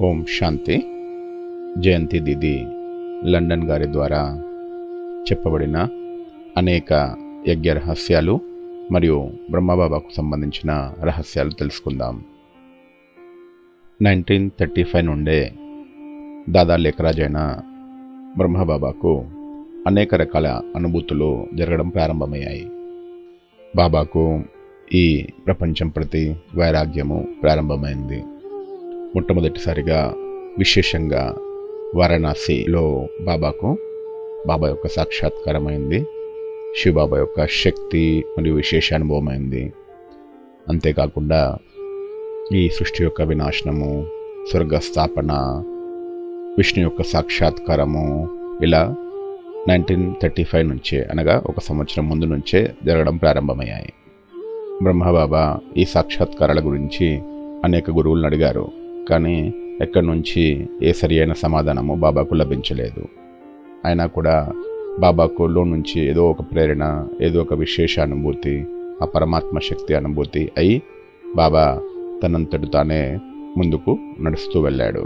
ఓం శాంతి జయంతి దీది London గారి ద్వారా చెప్పబడిన అనేక యజ్ఞ రహస్యాలు మరియు బ్రహ్మబాబాకు సంబంధించిన రహస్యాలు తెలుసుకుందాం నైన్టీన్ థర్టీ ఫైవ్ నుండే దాదా లేఖరాజ్ అయిన బ్రహ్మబాబాకు అనేక రకాల అనుభూతులు జరగడం ప్రారంభమయ్యాయి బాబాకు ఈ ప్రపంచం ప్రతి వైరాగ్యము ప్రారంభమైంది మొట్టమొదటిసారిగా విశేషంగా వారణాసిలో బాబాకు బాబా యొక్క సాక్షాత్కారమైంది శివబాబా యొక్క శక్తి మరియు విశేష అనుభవమైంది అంతేకాకుండా ఈ సృష్టి యొక్క వినాశనము స్వర్గ స్థాపన విష్ణు యొక్క సాక్షాత్కారము ఇలా నైన్టీన్ థర్టీ ఫైవ్ నుంచే అనగా ఒక సంవత్సరం ముందు నుంచే జరగడం ప్రారంభమయ్యాయి బ్రహ్మబాబా ఈ సాక్షాత్కారాల గురించి అనేక గురువులను అడిగారు కానీ ఎక్కడి నుంచి ఏ సరి అయిన సమాధానము బాబాకు లభించలేదు అయినా కూడా బాబాకు లో నుంచి ఏదో ఒక ప్రేరణ ఏదో ఒక విశేష అనుభూతి ఆ పరమాత్మ శక్తి అనుభూతి అయి బాబా తనంతటి తానే ముందుకు నడుస్తూ వెళ్ళాడు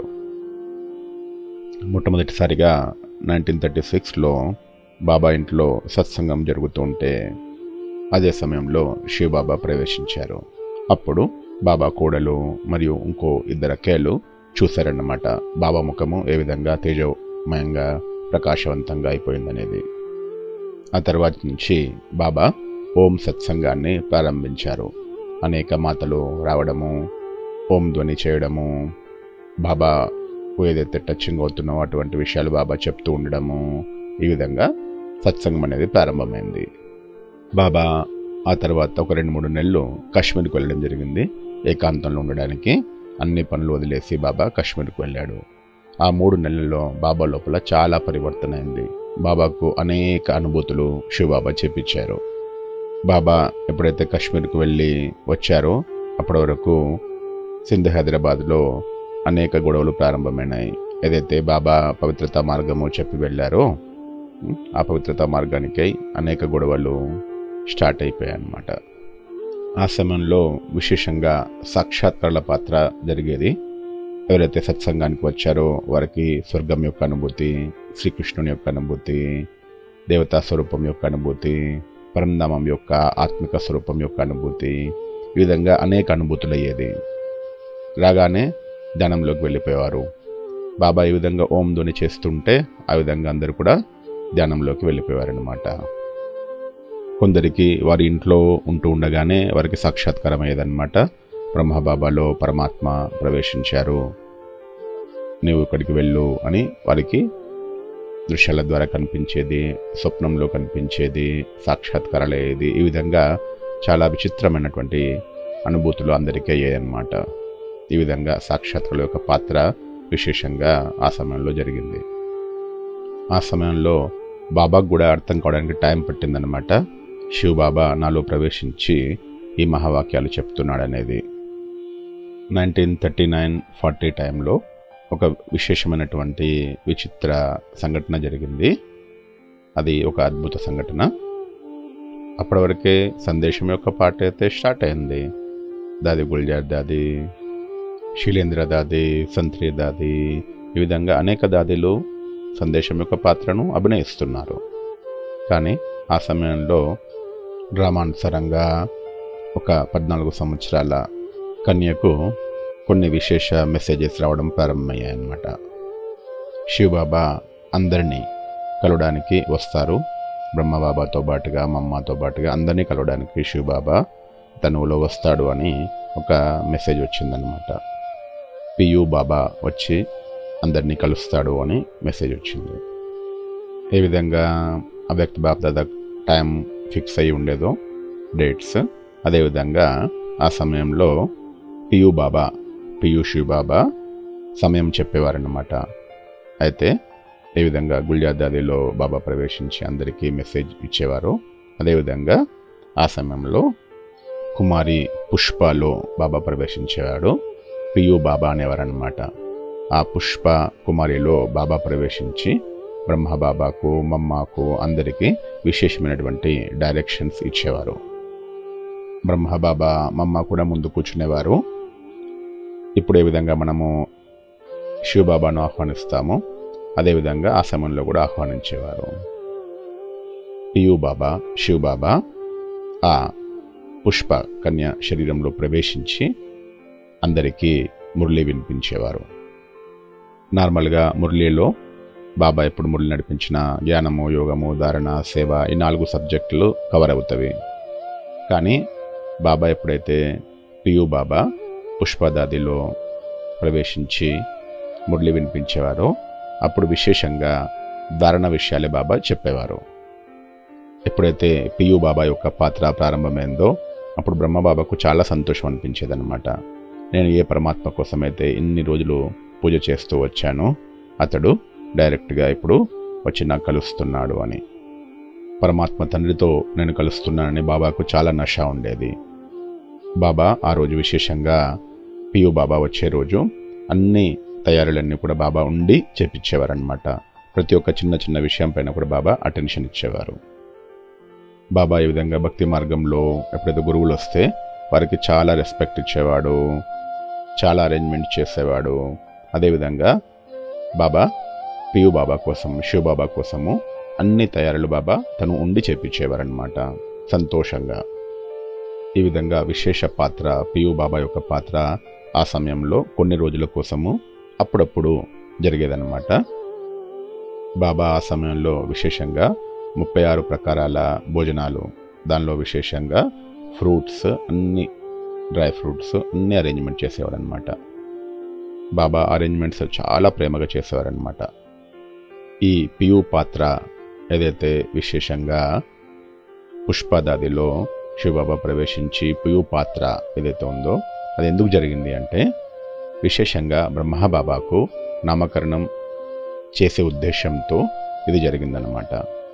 మొట్టమొదటిసారిగా నైన్టీన్ థర్టీ సిక్స్లో బాబా ఇంట్లో సత్సంగం జరుగుతూ ఉంటే అదే సమయంలో శివబాబా ప్రవేశించారు అప్పుడు బాబా కోడలు మరియు ఇంకో ఇద్దరు కేలు చూశారన్నమాట బాబా ముఖము ఏ విధంగా తేజోమయంగా ప్రకాశవంతంగా అయిపోయిందనేది ఆ తర్వాత నుంచి బాబా ఓం సత్సంగాన్ని ప్రారంభించారు అనేక మాటలు రావడము ఓం ధ్వని చేయడము బాబా ఏదైతే టచింగ్ అవుతున్నో అటువంటి విషయాలు బాబా చెప్తూ ఉండడము ఈ విధంగా సత్సంగం అనేది ప్రారంభమైంది బాబా ఆ తర్వాత ఒక రెండు మూడు నెలలు కాశ్మీర్కి వెళ్ళడం జరిగింది ఏకాంతంలో ఉండడానికి అన్ని పనులు వదిలేసి బాబా కాశ్మీర్కి వెళ్ళాడు ఆ మూడు నెలల్లో బాబా లోపల చాలా పరివర్తన అయింది బాబాకు అనేక అనుభూతులు శివబాబా చేపించారు బాబా ఎప్పుడైతే కాశ్మీర్కి వెళ్ళి వచ్చారో అప్పటి వరకు సింధ్ హైదరాబాద్లో అనేక గొడవలు ప్రారంభమైనాయి ఏదైతే బాబా పవిత్రతా మార్గము చెప్పి వెళ్ళారో ఆ పవిత్రతా మార్గానికై అనేక గొడవలు స్టార్ట్ అయిపోయాయి అన్నమాట ఆ సమయంలో విశేషంగా సాక్షాత్కారాల పాత్ర జరిగేది ఎవరైతే సత్సంగానికి వచ్చారో వారికి స్వర్గం యొక్క అనుభూతి శ్రీకృష్ణుని యొక్క అనుభూతి దేవతా స్వరూపం యొక్క అనుభూతి పరంధామం యొక్క ఆత్మిక స్వరూపం యొక్క అనుభూతి ఈ విధంగా అనేక అనుభూతులు అయ్యేది రాగానే ధ్యానంలోకి వెళ్ళిపోయేవారు బాబా ఈ విధంగా ఓం ధ్వని చేస్తుంటే ఆ విధంగా అందరూ కూడా ధ్యానంలోకి వెళ్ళిపోయేవారనమాట కొందరికి వారి ఇంట్లో ఉంటూ ఉండగానే వారికి సాక్షాత్కారం అయ్యేదన్నమాట బ్రహ్మబాబాలో పరమాత్మ ప్రవేశించారు నీవు ఇక్కడికి వెళ్ళు అని వారికి దృశ్యాల ద్వారా కనిపించేది స్వప్నంలో కనిపించేది సాక్షాత్కారాలు అయ్యేది ఈ విధంగా చాలా విచిత్రమైనటువంటి అనుభూతులు అందరికీ అయ్యాయన్నమాట ఈ విధంగా సాక్షాత్కారాల యొక్క పాత్ర విశేషంగా ఆ సమయంలో జరిగింది ఆ సమయంలో బాబాకు కూడా అర్థం కావడానికి టైం పట్టిందనమాట శివబాబా నాలో ప్రవేశించి ఈ మహావాక్యాలు చెప్తున్నాడు అనేది నైన్టీన్ థర్టీ నైన్ ఫార్టీ టైంలో ఒక విశేషమైనటువంటి విచిత్ర సంఘటన జరిగింది అది ఒక అద్భుత సంఘటన అప్పటి వరకే సందేశం యొక్క పాట అయితే స్టార్ట్ అయింది దాది గుల్జార్ దాది శీలేంద్ర దాది సంత్రి దాది ఈ విధంగా అనేక దాదీలు సందేశం యొక్క పాత్రను అభినయిస్తున్నారు కానీ ఆ సమయంలో డ్రామానుసారంగా ఒక పద్నాలుగు సంవత్సరాల కన్యకు కొన్ని విశేష మెసేజెస్ రావడం ప్రారంభమయ్యాయి అన్నమాట శివబాబా అందరినీ కలవడానికి వస్తారు బ్రహ్మబాబాతో పాటుగా మమ్మతో పాటుగా అందరినీ కలవడానికి శివబాబా తనువులో వస్తాడు అని ఒక మెసేజ్ వచ్చిందనమాట పియు బాబా వచ్చి అందరినీ కలుస్తాడు అని మెసేజ్ వచ్చింది ఏ విధంగా అవ్యక్త బాప్దాద టైం ఫిక్స్ అయి ఉండేదో డేట్స్ అదేవిధంగా ఆ సమయంలో పియు బాబా పియు శివ్ బాబా సమయం చెప్పేవారన్నమాట అయితే ఏ విధంగా గుల్జాదాదిలో బాబా ప్రవేశించి అందరికీ మెసేజ్ ఇచ్చేవారు అదేవిధంగా ఆ సమయంలో కుమారి పుష్పలో బాబా ప్రవేశించేవాడు పియు బాబా అనేవారనమాట ఆ పుష్ప కుమారిలో బాబా ప్రవేశించి బ్రహ్మబాబాకు మమ్మకు అందరికీ విశేషమైనటువంటి డైరెక్షన్స్ ఇచ్చేవారు బ్రహ్మబాబా మమ్మ కూడా ముందు కూర్చునేవారు ఇప్పుడు ఏ విధంగా మనము శివబాబాను ఆహ్వానిస్తామో అదేవిధంగా ఆ సమయంలో కూడా ఆహ్వానించేవారు పియు బాబా శివబాబా ఆ పుష్ప కన్య శరీరంలో ప్రవేశించి అందరికీ మురళి వినిపించేవారు నార్మల్గా మురళిలో బాబా ఎప్పుడు మురళి నడిపించిన జ్ఞానము యోగము ధారణ సేవ ఈ నాలుగు సబ్జెక్టులు కవర్ అవుతవి కానీ బాబా ఎప్పుడైతే పియు బాబా పుష్పదాదిలో ప్రవేశించి మురళి వినిపించేవారో అప్పుడు విశేషంగా ధారణ విషయాలే బాబా చెప్పేవారు ఎప్పుడైతే పియు బాబా యొక్క పాత్ర ప్రారంభమైందో అప్పుడు బ్రహ్మబాబాకు చాలా సంతోషం అనిపించేదన్నమాట నేను ఏ పరమాత్మ కోసమైతే ఇన్ని రోజులు పూజ చేస్తూ వచ్చానో అతడు డైరెక్ట్గా ఇప్పుడు వచ్చి నాకు కలుస్తున్నాడు అని పరమాత్మ తండ్రితో నేను కలుస్తున్నానని బాబాకు చాలా నష ఉండేది బాబా ఆ రోజు విశేషంగా పియు బాబా వచ్చే రోజు అన్ని తయారులన్నీ కూడా బాబా ఉండి చేపించేవారనమాట ప్రతి ఒక్క చిన్న చిన్న విషయం పైన కూడా బాబా అటెన్షన్ ఇచ్చేవారు బాబా ఈ విధంగా భక్తి మార్గంలో ఎప్పుడైతే గురువులు వస్తే వారికి చాలా రెస్పెక్ట్ ఇచ్చేవాడు చాలా అరేంజ్మెంట్ చేసేవాడు అదేవిధంగా బాబా పియు బాబా కోసం శివ బాబా కోసము అన్ని తయారులు బాబా తను ఉండి చేపించేవారనమాట సంతోషంగా ఈ విధంగా విశేష పాత్ర పియు బాబా యొక్క పాత్ర ఆ సమయంలో కొన్ని రోజుల కోసము అప్పుడప్పుడు జరిగేదన్నమాట బాబా ఆ సమయంలో విశేషంగా ముప్పై ఆరు ప్రకారాల భోజనాలు దానిలో విశేషంగా ఫ్రూట్స్ అన్ని డ్రై ఫ్రూట్స్ అన్ని అరేంజ్మెంట్ చేసేవారనమాట బాబా అరేంజ్మెంట్స్ చాలా ప్రేమగా చేసేవారనమాట ఈ పియు పాత్ర ఏదైతే విశేషంగా పుష్పదాదిలో శివబాబా ప్రవేశించి పియు పాత్ర ఏదైతే ఉందో అది ఎందుకు జరిగింది అంటే విశేషంగా బ్రహ్మబాబాకు నామకరణం చేసే ఉద్దేశంతో ఇది జరిగిందనమాట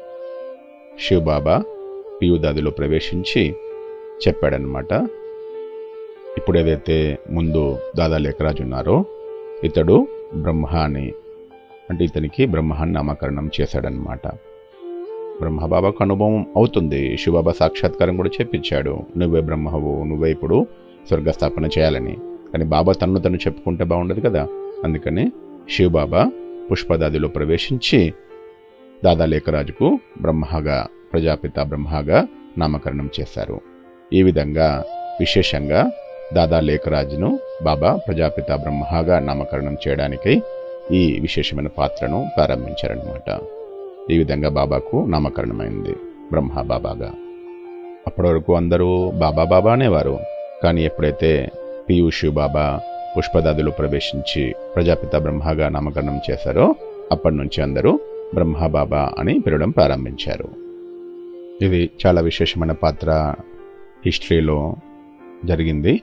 శివబాబా పియుదాదిలో ప్రవేశించి చెప్పాడనమాట ఇప్పుడు ఏదైతే ముందు దాదా లేఖరాజు ఉన్నారో ఇతడు బ్రహ్మ అని అంటే ఇతనికి బ్రహ్మ అని నామకరణం చేశాడనమాట బ్రహ్మబాబాకు అనుభవం అవుతుంది శివబాబా సాక్షాత్కారం కూడా చెప్పించాడు నువ్వే బ్రహ్మవు నువ్వే ఇప్పుడు స్వర్గస్థాపన చేయాలని కానీ బాబా తన్ను తను చెప్పుకుంటే బాగుండదు కదా అందుకని శివబాబా పుష్పదాదిలో ప్రవేశించి దాదా లేఖరాజుకు బ్రహ్మగా ప్రజాపిత బ్రహ్మగా నామకరణం చేశారు ఈ విధంగా విశేషంగా దాదా లేఖరాజును బాబా ప్రజాపిత బ్రహ్మగా నామకరణం చేయడానికై ఈ విశేషమైన పాత్రను ప్రారంభించారనమాట ఈ విధంగా బాబాకు నామకరణమైంది బ్రహ్మ బాబాగా అప్పటి వరకు అందరూ బాబా బాబా అనేవారు కానీ ఎప్పుడైతే పీయూష్ బాబా పుష్పదాదులు ప్రవేశించి ప్రజాపిత బ్రహ్మగా నామకరణం చేశారో అప్పటి నుంచి అందరూ బ్రహ్మ బాబా అని పిలవడం ప్రారంభించారు ఇది చాలా విశేషమైన పాత్ర హిస్టరీలో జరిగింది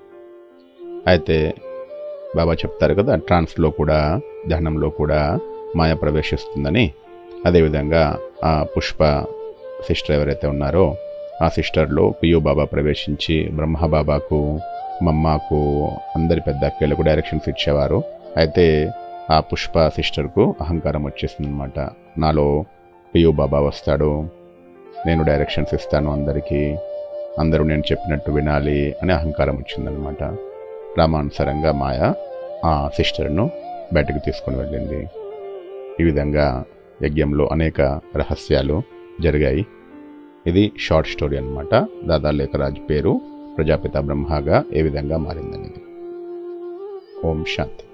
అయితే బాబా చెప్తారు కదా ట్రాన్స్లో కూడా దహనంలో కూడా మాయ ప్రవేశిస్తుందని అదేవిధంగా ఆ పుష్ప సిస్టర్ ఎవరైతే ఉన్నారో ఆ సిస్టర్లో పియు బాబా ప్రవేశించి బ్రహ్మ బాబాకు మమ్మకు అందరి పెద్ద అక్కలకు డైరెక్షన్స్ ఇచ్చేవారు అయితే ఆ పుష్ప సిస్టర్కు అహంకారం వచ్చేసింది అనమాట నాలో పియు బాబా వస్తాడు నేను డైరెక్షన్స్ ఇస్తాను అందరికీ అందరూ నేను చెప్పినట్టు వినాలి అనే అహంకారం వచ్చిందనమాట రామానుసరంగా మాయ ఆ సిస్టర్ను బయటకు తీసుకొని వెళ్ళింది ఈ విధంగా యజ్ఞంలో అనేక రహస్యాలు జరిగాయి ఇది షార్ట్ స్టోరీ అన్నమాట దాదా లేఖరాజ్ పేరు ప్రజాపిత బ్రహ్మగా ఏ విధంగా మారిందనేది ఓం శాంతి